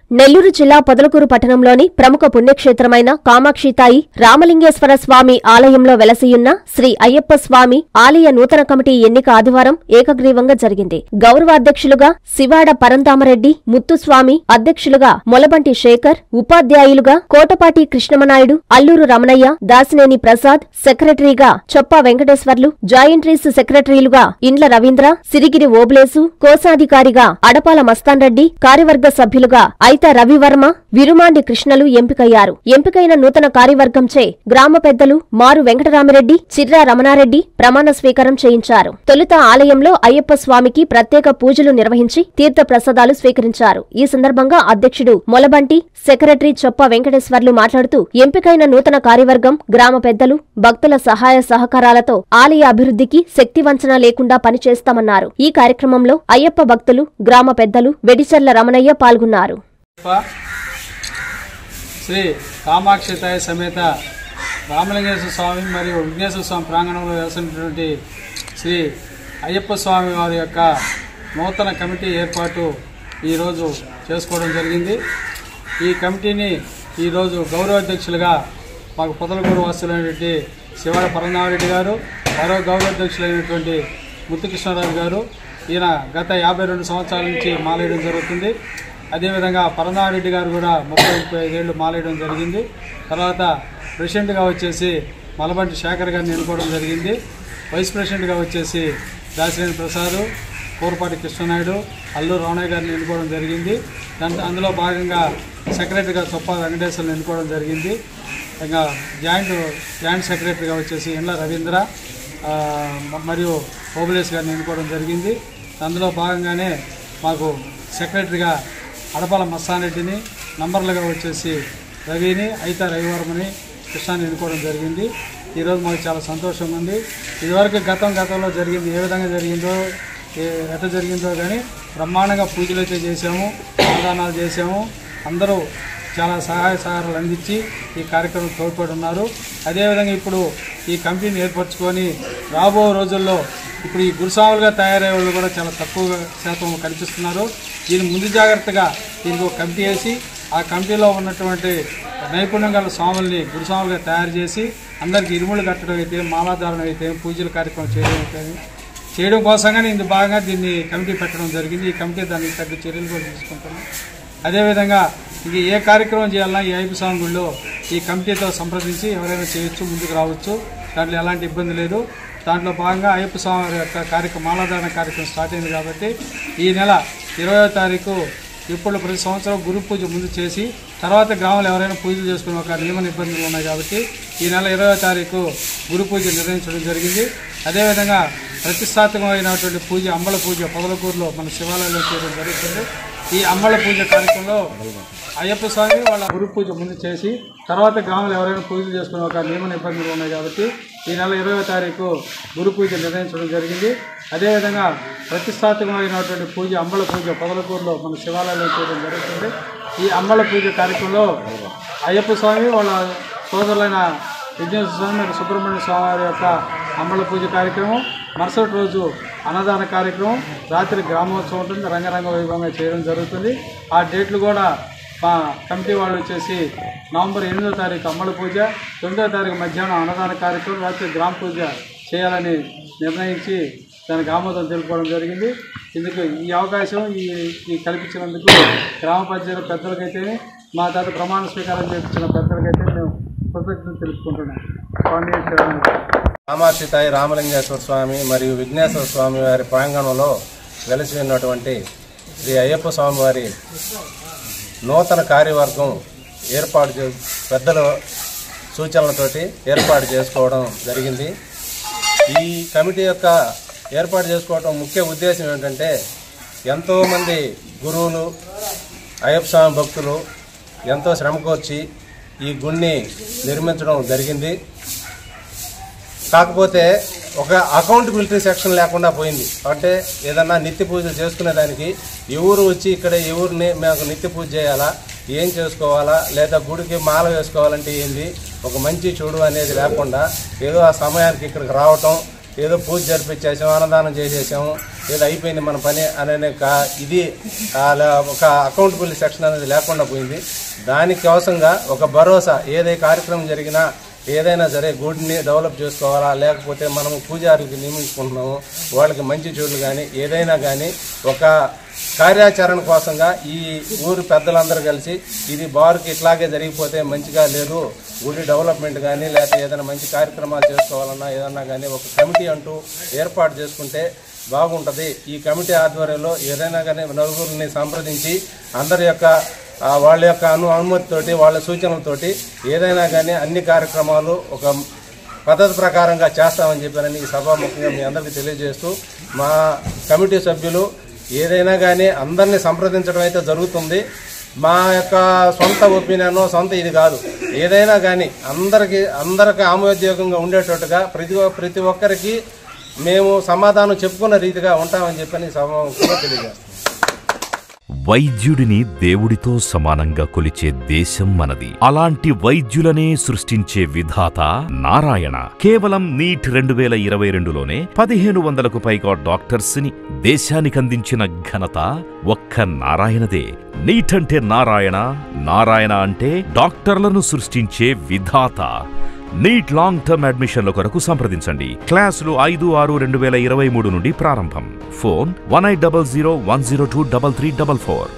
నెల్లూరు జిల్లా పొదలకూరు పట్టణంలోని ప్రముఖ పుణ్యక్షేత్రమైన కామాక్షితాయి రామలింగేశ్వర స్వామి ఆలయంలో వెలసియున్న శ్రీ అయ్యప్ప స్వామి ఆలయ నూతన కమిటీ ఎన్నిక ఆదివారం ఏకగ్రీవంగా జరిగింది గౌరవ అధ్యక్షులుగా శివాడ పరంతామరెడ్డి ముత్తుస్వామి అధ్యక్షులుగా మొలబంటి శేఖర్ ఉపాధ్యాయులుగా కోటపాటి కృష్ణమనాయుడు అల్లూరు రమణయ్య దాసినేని ప్రసాద్ సెక్రటరీగా చొప్పా వెంకటేశ్వర్లు జాయింట్రీస్ సెక్రటరీలుగా ఇండ్ల రవీంద్ర సిరిగిరి ఓబ్లేసు కోశాధికారిగా అడపాల మస్తాన్ రెడ్డి కార్యవర్గ సభ్యులుగా ఐత రవివర్మ విరుమాండి కృష్ణలు ఎంపికయ్యారు ఎంపికైన నూతన కార్యవర్గంచే గ్రామ పెద్దలు మారు వెంకటరామిరెడ్డి చిర్రా రమణారెడ్డి ప్రమాణ స్వీకారం చేయించారు తొలుత ఆలయంలో అయ్యప్ప స్వామికి ప్రత్యేక పూజలు నిర్వహించి తీర్థ ప్రసాదాలు స్వీకరించారు ఈ సందర్భంగా అధ్యక్షుడు మొలబంటి సెక్రటరీ చొప్ప వెంకటేశ్వర్లు మాట్లాడుతూ ఎంపికైన నూతన కార్యవర్గం గ్రామ పెద్దలు భక్తుల సహాయ సహకారాలతో ఆలయ అభివృద్ధికి శక్తి వంచన లేకుండా పనిచేస్తామన్నారు ఈ కార్యక్రమంలో అయ్యప్ప భక్తులు గ్రామ పెద్దలు వెడిచర్ల రమణయ్య పాల్గొన్నారు అయ్యప్ప శ్రీ కామాక్షితాయ సమేత రామలింగేశ్వర స్వామి మరియు విఘ్నేశ్వర స్వామి ప్రాంగణంలో వేసినటువంటి శ్రీ అయ్యప్ప స్వామి వారి యొక్క నూతన కమిటీ ఏర్పాటు ఈరోజు చేసుకోవడం జరిగింది ఈ కమిటీని ఈరోజు గౌరవాధ్యక్షులుగా మాకు పొదలగూరు వాసులైనటువంటి శివాడ పరంగారెడ్డి గారు మరో గౌరవాధ్యక్షులైనటువంటి ముత్తుకృష్ణారావు గారు ఈయన గత యాభై రెండు సంవత్సరాల నుంచి మాలేయడం జరుగుతుంది అదేవిధంగా పరంగారెడ్డి గారు కూడా ముప్పై ముప్పై ఐదేళ్లు మాలేయడం జరిగింది తర్వాత ప్రెసిడెంట్గా వచ్చేసి మలబంటి శేఖర్ గారిని ఎన్నుకోవడం జరిగింది వైస్ ప్రెసిడెంట్గా వచ్చేసి దాసినేని ప్రసాద్ కూరపాటి కృష్ణనాయుడు అల్లూరు రామయ్య గారిని ఎన్నుకోవడం జరిగింది దాంట్లో అందులో భాగంగా సెక్రటరీగా చొప్పా వెంకటేశ్వర్ని ఎన్నుకోవడం జరిగింది ఇంకా జాయింట్ జాయింట్ సెక్రటరీగా వచ్చేసి ఇండ్ల రవీంద్ర ఆ, మ- మరియు ఓబులేస్ గారిని ఎన్నుకోవడం జరిగింది అందులో భాగంగానే మాకు సెక్రటరీగా అడపాల మస్తానరెడ్డిని నంబర్లుగా వచ్చేసి రవిని అయిత రవివర్మని కృష్ణాన్ని ఎన్నుకోవడం జరిగింది ఈరోజు మాకు చాలా సంతోషంగా ఉంది ఇదివరకు గతం గతంలో జరిగింది ఏ విధంగా జరిగిందో ఏ ఎట్లా జరిగిందో కానీ బ్రహ్మాండంగా పూజలు అయితే చేసాము అన్నదానాలు చేసాము అందరూ చాలా సహాయ సహకారాలు అందించి ఈ కార్యక్రమం తోడ్పడి ఉన్నారు అదేవిధంగా ఇప్పుడు ఈ కమిటీని ఏర్పరచుకొని రాబో రోజుల్లో ఇప్పుడు ఈ గురుస్వాములుగా తయారయ్యే వాళ్ళు కూడా చాలా తక్కువ శాతం కనిపిస్తున్నారు దీని ముందు జాగ్రత్తగా దీనికి ఒక కమిటీ వేసి ఆ కమిటీలో ఉన్నటువంటి నైపుణ్యం గల స్వాముల్ని గురుస్వాములుగా తయారు చేసి అందరికి ఇరుములు కట్టడం అయితే మాలాధారణ అయితే పూజల కార్యక్రమం చేయడం అయితే చేయడం కోసంగానే ఇందు భాగంగా దీన్ని కమిటీ పెట్టడం జరిగింది ఈ కమిటీ దానికి తగ్గ చర్యలు కూడా తీసుకుంటున్నాం అదేవిధంగా ఇది ఏ కార్యక్రమం చేయాలన్నా ఈ ఐపు స్వామి గుడిలో ఈ కమిటీతో సంప్రదించి ఎవరైనా చేయొచ్చు ముందుకు రావచ్చు దాంట్లో ఎలాంటి ఇబ్బంది లేదు దాంట్లో భాగంగా అయ్యప్ప స్వామి వారి యొక్క కార్యక్రమం మాలాధారణ కార్యక్రమం స్టార్ట్ అయింది కాబట్టి ఈ నెల ఇరవయో తారీఖు ఇప్పుడు ప్రతి సంవత్సరం గురు పూజ ముందు చేసి తర్వాత గ్రామంలో ఎవరైనా పూజలు చేసుకునే ఒక నియమ నిబంధనలు ఉన్నాయి కాబట్టి ఈ నెల ఇరవై తారీఖు గురు పూజ నిర్వహించడం జరిగింది అదేవిధంగా ప్రతిష్టాత్మకమైనటువంటి పూజ అంబల పూజ పొదలకూరులో మన శివాలయంలో చేయడం జరుగుతుంది ఈ అంబల పూజ కార్యక్రమంలో అయ్యప్ప స్వామి వాళ్ళ గురు పూజ ముందు చేసి తర్వాత గ్రామంలో ఎవరైనా పూజలు చేసుకునే ఒక నియమ నిబంధనలు ఉన్నాయి కాబట్టి ఈ నెల ఇరవై తారీఖు గురు పూజ నిర్వహించడం జరిగింది అదేవిధంగా ప్రతిష్టాత్మకమైనటువంటి పూజ అంబల పూజ పొదలకూరులో మన శివాలయంలో చేయడం జరుగుతుంది ఈ అంబల పూజ కార్యక్రమంలో అయ్యప్ప స్వామి వాళ్ళ సోదరులైన విఘ్నేశ్వర స్వామి మరియు సుబ్రహ్మణ్య స్వామి వారి యొక్క అంబల పూజ కార్యక్రమం మరుసటి రోజు అన్నదాన కార్యక్రమం రాత్రి గ్రామోత్సవం ఉంటుంది రంగరంగ వైభవంగా చేయడం జరుగుతుంది ఆ డేట్లు కూడా మా కమిటీ వాళ్ళు వచ్చేసి నవంబర్ ఎనిమిదో తారీఖు అమ్మల పూజ తొమ్మిదో తారీఖు మధ్యాహ్నం అన్నదాన కార్యక్రమం రాత్రి గ్రామ పూజ చేయాలని నిర్ణయించి దానికి ఆమోదం తెలుపుకోవడం జరిగింది ఇందుకు ఈ అవకాశం ఈ ఈ కల్పించినందుకు గ్రామ పంచాయతీ పెద్దలకైతే మా తాత ప్రమాణ స్వీకారం చేయించిన పెద్దలకైతే మేము కృతజ్ఞతలు తెలుపుకుంటున్నాం స్వామి కామాక్షితాయి రామలింగేశ్వర స్వామి మరియు విఘ్నేశ్వర స్వామి వారి ప్రాంగణంలో వెలిసి ఉన్నటువంటి శ్రీ అయ్యప్ప స్వామి వారి నూతన కార్యవర్గం ఏర్పాటు చే పెద్దల సూచనలతోటి ఏర్పాటు చేసుకోవడం జరిగింది ఈ కమిటీ యొక్క ఏర్పాటు చేసుకోవడం ముఖ్య ఉద్దేశం ఏంటంటే ఎంతోమంది గురువులు అయ్యప్ప స్వామి భక్తులు ఎంతో శ్రమకొచ్చి ఈ గుడిని నిర్మించడం జరిగింది కాకపోతే ఒక అకౌంటబిలిటీ సెక్షన్ లేకుండా పోయింది అంటే ఏదన్నా నిత్య పూజలు చేసుకునేదానికి ఎవరు వచ్చి ఇక్కడ ఎవరిని మేము నిత్య పూజ చేయాలా ఏం చేసుకోవాలా లేదా గుడికి మాల వేసుకోవాలంటే ఏంది ఒక మంచి చెడు అనేది లేకుండా ఏదో ఆ సమయానికి ఇక్కడికి రావటం ఏదో పూజ జరిపించేసాం అన్నదానం చేసేసాము ఏదో అయిపోయింది మన పని అనే కా- ఇది ఆ ల- ఒక అకౌంటబుల్ సెక్షన్ అనేది లేకుండా పోయింది దానికోసంగా ఒక భరోసా ఏదే కార్యక్రమం జరిగినా ఏదైనా సరే గుడిని డెవలప్ చేసుకోవాలా లేకపోతే మనం పూజారులకి నియమించుకుంటున్నాము వాళ్ళకి మంచి చెడులు కానీ ఏదైనా కానీ ఒక కార్యాచరణ కోసంగా ఈ ఊరు పెద్దలందరూ కలిసి ఇది బారుకి ఇట్లాగే జరిగిపోతే మంచిగా లేదు గుడి డెవలప్మెంట్ కానీ లేకపోతే ఏదైనా మంచి కార్యక్రమాలు చేసుకోవాలన్నా ఏదన్నా కానీ ఒక కమిటీ అంటూ ఏర్పాటు చేసుకుంటే బాగుంటుంది ఈ కమిటీ ఆధ్వర్యంలో ఏదైనా కానీ నలుగురిని సంప్రదించి అందరి యొక్క ఆ, వాళ్ళ యొక్క అను అనుమతితోటి వాళ్ళ సూచనలతోటి ఏదైనా కానీ అన్ని కార్యక్రమాలు ఒక పద్ధతి ప్రకారంగా చేస్తామని చెప్పారని ఈ సభాముఖంగా మీ అందరికీ తెలియజేస్తూ మా కమిటీ సభ్యులు ఏదైనా కానీ అందరినీ సంప్రదించడం అయితే జరుగుతుంది మా యొక్క సొంత ఒపీనియన్ సొంత ఇది కాదు ఏదైనా కానీ అందరికీ అందరికీ ఆమోద్యోగంగా ఉండేటట్టుగా ప్రతి ఒ- ప్రతి ఒక్కరికి మేము సమాధానం చెప్పుకున్న రీతిగా ఉంటామని చెప్పని సభాముఖంగా తెలియజేస్తాం వైద్యుడిని దేవుడితో సమానంగా కొలిచే దేశం మనది అలాంటి వైద్యులనే సృష్టించే విధాత నారాయణ కేవలం నీట్ రెండు వేల ఇరవై రెండులోనే పదిహేను వందలకు పైగా డాక్టర్స్ ని దేశానికందించిన ఘనత ఒక్క నారాయణదే నీట్ అంటే నారాయణ నారాయణ అంటే డాక్టర్లను సృష్టించే విధాత నీట్ లాంగ్ టర్మ్ అడ్మిషన్ల కొరకు సంప్రదించండి క్లాసులు ఐదు ఆరు రెండు వేల ఇరవై మూడు నుండి ప్రారంభం phone one eight double zero one zero two double three double four